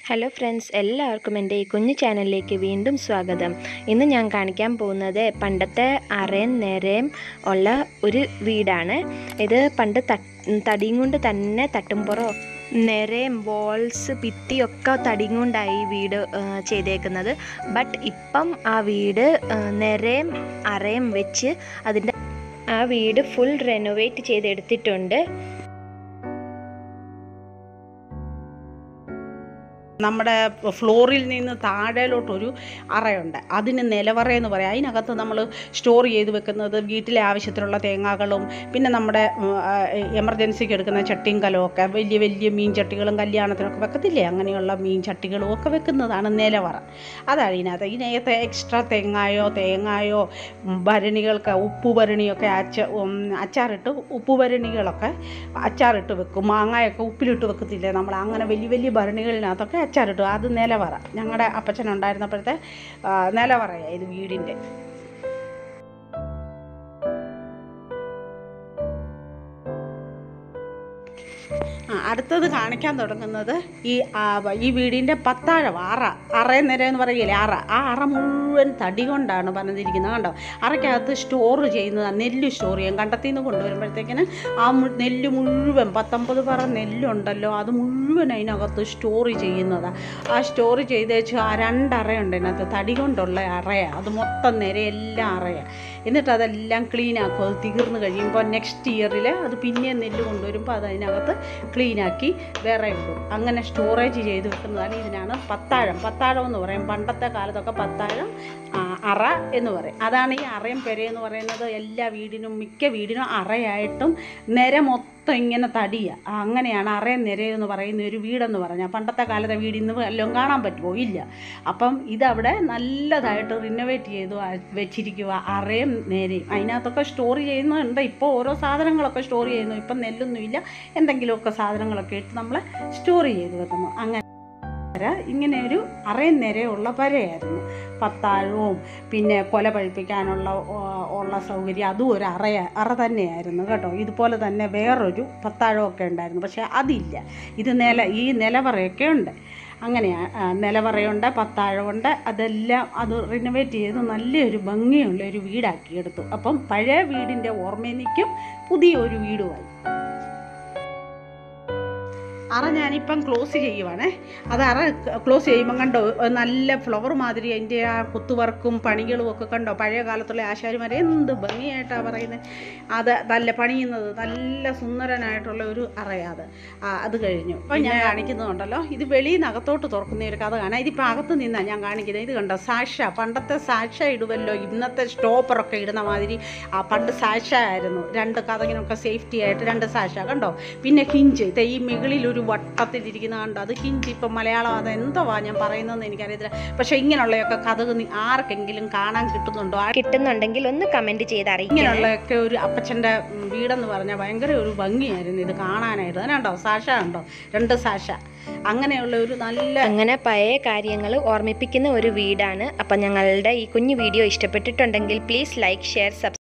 hello friends എല്ലാവർക്കും എൻ്റെ ഈ കുഞ്ഞു ചാനലിലേക്ക് വീണ്ടും സ്വാഗതം ഇന്ന് ഞാൻ കാണിക്കാൻ പോകുന്നത് പണ്ടത്തെ അറയും നിരയും ഉള്ള ഒരു വീടാണ് ഇത് പണ്ട് ത- തടിയും കൊണ്ട് തന്നെ തട്ടുംപുറം നിരയും വോൾസ് ഭിത്തിയൊക്കെ തടിയും കൊണ്ടായി ഈ വീട് ആ, ചെയ്തേക്കുന്നത് ബട്ട് ഇപ്പം ആ വീട് ആ, നിരയും അറയും വെച്ച് അതിൻ്റെ ആ വീട് ഫുൾ റെനോവേറ്റ് ചെയ്തെടുത്തിട്ടുണ്ട് നമ്മുടെ ഫ്ലോറിൽ നിന്ന് താഴേലോട്ടൊരു അറയുണ്ട് അതിന് നിലവറയെന്ന് പറയാം അതിനകത്ത് നമ്മൾ സ്റ്റോർ ചെയ്ത് വെക്കുന്നത് വീട്ടിലെ ആവശ്യത്തിനുള്ള തേങ്ങാകളും പിന്നെ നമ്മുടെ ഉം, ആ, എമർജൻസിക്ക് എടുക്കുന്ന ചട്ടിയും കലമൊക്കെ വലിയ വലിയ മീൻ ചട്ടികളും കല്യാണത്തിനൊക്കെ വെക്കത്തില്ലേ അങ്ങനെയുള്ള മീൻ ചട്ടികളും ഒക്കെ വെക്കുന്നതാണ് നിലവറ അതാണ് ഇതിനകത്ത് ഇതിനകത്ത് എക്സ്ട്രാ തെങ്ങായോ തേങ്ങായോ ഉം, ഭരണികൾക്ക് ഉപ്പ് ഭരണിയൊക്കെ അച്ച ഉം, അച്ചാറിട്ട് ഉപ്പ് ഭരണികളൊക്കെ അച്ചാറിട്ട് വെക്കും മാങ്ങയൊക്കെ ഉപ്പിലിട്ട് വെക്കത്തില്ലേ നമ്മൾ അങ്ങനെ വലിയ വലിയ ഭരണികളിനകത്തൊക്കെ അച്ചാറിട്ടു അത് നിലവറ ഞങ്ങളുടെ അപ്പച്ചൻ ഉണ്ടായിരുന്നപ്പോഴത്തെ ആ, നിലവറയാണ് ഇത് വീടിൻ്റെ ആ അടുത്തത് കാണിക്കാൻ തുടങ്ങുന്നത് ഈ ആ, വ- ഈ വീടിൻ്റെ പത്താഴം അറ അറേ നിര എന്ന് പറയില്ലേ അറ ആ അറ മുഴുവൻ തടി കൊണ്ടാണ് പണിതിരിക്കുന്നത് കണ്ടോ അറയ്ക്കകത്ത് സ്റ്റോർ ചെയ്യുന്നത് നെല്ല് സ്റ്റോർ ചെയ്യും കണ്ടത്തിൽ നിന്ന് കൊണ്ടുവരുമ്പോഴത്തേക്കിന് ആ മു- നെല്ല് മുഴുവൻ പത്തൊമ്പത് പറ നെല്ലുണ്ടല്ലോ അത് മുഴുവൻ അതിനകത്ത് സ്റ്റോർ ചെയ്യുന്നതാണ് ആ സ്റ്റോർ ചെയ്തേച്ച് ആ രണ്ടറയുണ്ട് അതിനകത്ത് തടി കൊണ്ടുള്ള അറയാണ് അത് മൊത്തം നിരയെല്ലാം അറയാണ് എന്നിട്ട് അതെല്ലാം ക്ലീൻ ആക്കും അത് തീർന്നു കഴിയുമ്പോൾ നെക്സ്റ്റ് ഇയറിൽ അത് പിന്നെയും നെല്ല് കൊണ്ടുവരുമ്പോൾ അത് അതിനകത്ത് ക്ലീനാക്കി വേറെ ഇടും അങ്ങനെ സ്റ്റോറേജ് ചെയ്ത് വെക്കുന്നതാണ് ഇതിനാണ് പത്താഴം പത്താഴം എന്ന് പറയും പണ്ടത്തെ കാലത്തൊക്കെ പത്താഴം ആ, അറ എന്ന് പറയും അതാണ് ഈ അറയും പെരയെന്ന് പറയുന്നത് എല്ലാ വീടിനും മിക്ക വീടിനും അറയായിട്ടും നിര മൊത്തം ഇങ്ങനെ തടിയാണ് അങ്ങനെയാണ് അറയും നിരയെന്ന് പറയുന്ന ഒരു വീടെന്ന് പറഞ്ഞാൽ പണ്ടത്തെ കാലത്തെ വീട് ഇന്ന് വല്ലതും കാണാൻ പറ്റുമോ ഇല്ല അപ്പം ഇതവിടെ നല്ലതായിട്ട് റിനോവേറ്റ് ചെയ്തു ആ- വെച്ചിരിക്കുക അറയും നേരെയും അതിനകത്തൊക്കെ സ്റ്റോർ ചെയ്യുന്നുണ്ട് ഇപ്പോൾ ഓരോ സാധനങ്ങളൊക്കെ സ്റ്റോർ ചെയ്യുന്നു ഇപ്പം നെല്ലൊന്നുമില്ല എന്തെങ്കിലുമൊക്കെ സാധനങ്ങളൊക്കെ ഇട്ട് നമ്മൾ സ്റ്റോർ ചെയ്ത് വെക്കുന്നു അങ്ങനെ ഇങ്ങനെ ഒരു അറയും നിരയുള്ള പരയായിരുന്നു പത്താഴവും പിന്നെ കൊല പഴിപ്പിക്കാനുള്ള ഓ- ഉള്ള സൗകര്യം അതും ഒരു അറയ അറ തന്നെയായിരുന്നു കേട്ടോ ഇതുപോലെ തന്നെ വേറൊരു പത്താഴമൊക്കെ ഉണ്ടായിരുന്നു പക്ഷേ അതില്ല ഇത് നില ഈ നിലവറയൊക്കെ ഉണ്ട് അങ്ങനെയാണ് ആ, നിലവറയുണ്ട് പത്താഴമുണ്ട് അതെല്ലാം അത് റിനോവേറ്റ് ചെയ്ത് നല്ലൊരു ഭംഗിയുള്ള ഒരു വീടാക്കിയെടുത്തു അപ്പം പഴയ വീടിൻ്റെ ഓർമ്മയിൽ നിൽക്കും പുതിയ ഒരു വീടുമായി അറ ഞാനിപ്പം ക്ലോസ് ചെയ്യുവാണേ അത് അറ ക്ലോസ് ചെയ്യുമ്പം കണ്ടോ ഒരു നല്ല ഫ്ലവർ മാതിരി അതിൻ്റെ ആ കുത്തുവർക്കും പണികളും ഒക്കെ കണ്ടോ പഴയ കാലത്തുള്ള ആശാരിമാർ എന്ത് ഭംഗിയായിട്ടാണ് പറയുന്നത് അത് നല്ല പണിയുന്നത് നല്ല സുന്ദരനായിട്ടുള്ള ഒരു അറയാത് ആ, അത് കഴിഞ്ഞു അപ്പം ഞാൻ കാണിക്കുന്നുണ്ടല്ലോ ഇത് വെളിയിൽ നിന്ന് അകത്തോട്ട് തുറക്കുന്ന ഒരു കഥ കാണാം ഇതിപ്പോൾ അകത്ത് നിന്നാണ് ഞാൻ കാണിക്കുന്നത് ഇത് കണ്ടോ സാഷ പണ്ടത്തെ സാഷ ഇടുമല്ലോ ഇന്നത്തെ സ്റ്റോപ്പറൊക്കെ ഇടുന്ന മാതിരി ആ പണ്ട് സാഷ ആയിരുന്നു രണ്ട് കഥകിനൊക്കെ സേഫ്റ്റി ആയിട്ട് രണ്ട് സാഷ കണ്ടോ പിന്നെ ഹിഞ്ച് ഇത് ഈ മുകളിൽ ഒരു വട്ടത്തിലിരിക്കുന്ന കണ്ടോ അത് ഹിഞ്ച് ഇപ്പം മലയാളം അത് എന്തുവാ ഞാൻ പറയുന്നതെന്ന് എനിക്കറിയത്തില്ല പക്ഷേ ഇങ്ങനെയുള്ളതൊക്കെ കഥക് നി- ആർക്കെങ്കിലും കാണാൻ കിട്ടുന്നുണ്ടോ ആ- കിട്ടുന്നുണ്ടെങ്കിൽ ഒന്ന് കമൻറ്റ് ചെയ്ത് അറിയിക്കണം ഇങ്ങനെയുള്ളതൊക്കെ ഒരു അപ്പച്ചൻ്റെ ഉം, വീടെന്ന് പറഞ്ഞാൽ ഭയങ്കര ഒരു ഭംഗിയായിരുന്നു ഇത് കാണാനായിട്ട് അതിനുണ്ടോ സാഷ ഉണ്ടോ രണ്ട് സാഷ അങ്ങനെയുള്ള ഒരു നല്ല അങ്ങനെ പഴയ കാര്യങ്ങൾ ഓർമ്മിപ്പിക്കുന്ന ഒരു വീടാണ് അപ്പം ഞങ്ങളുടെ ഈ കുഞ്ഞു വീഡിയോ ഇഷ്ടപ്പെട്ടിട്ടുണ്ടെങ്കിൽ പ്ലീസ് ലൈക്ക് ഷെയർ സബ്സ്ക്രൈബ്